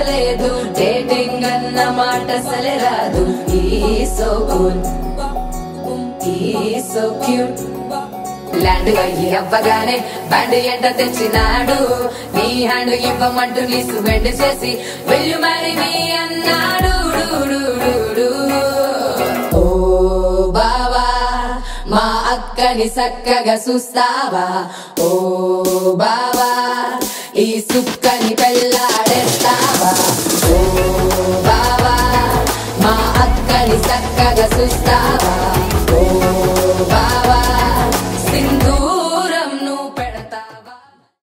లేదు డేటింగ్ అన్న మాట సలే రాదు ఈ సో కూల్ ఈ సో క్యూట్ ల్యాండ్ అయ్యి అవ్వగానే బ్యాండ్ ఎంట తెచ్చినాడు నీ హ్యాండ్ ఇవ్వమంటూ లీసు బెండ్ చేసి వెళ్ళు మరి మీ అన్నాడు డు, డు, డు, డు. ఓ బావా మా అక్కని చక్కగా చూస్తావా ఓ బావా ఈ సుక్కని పెళ్ళాడేస్తావా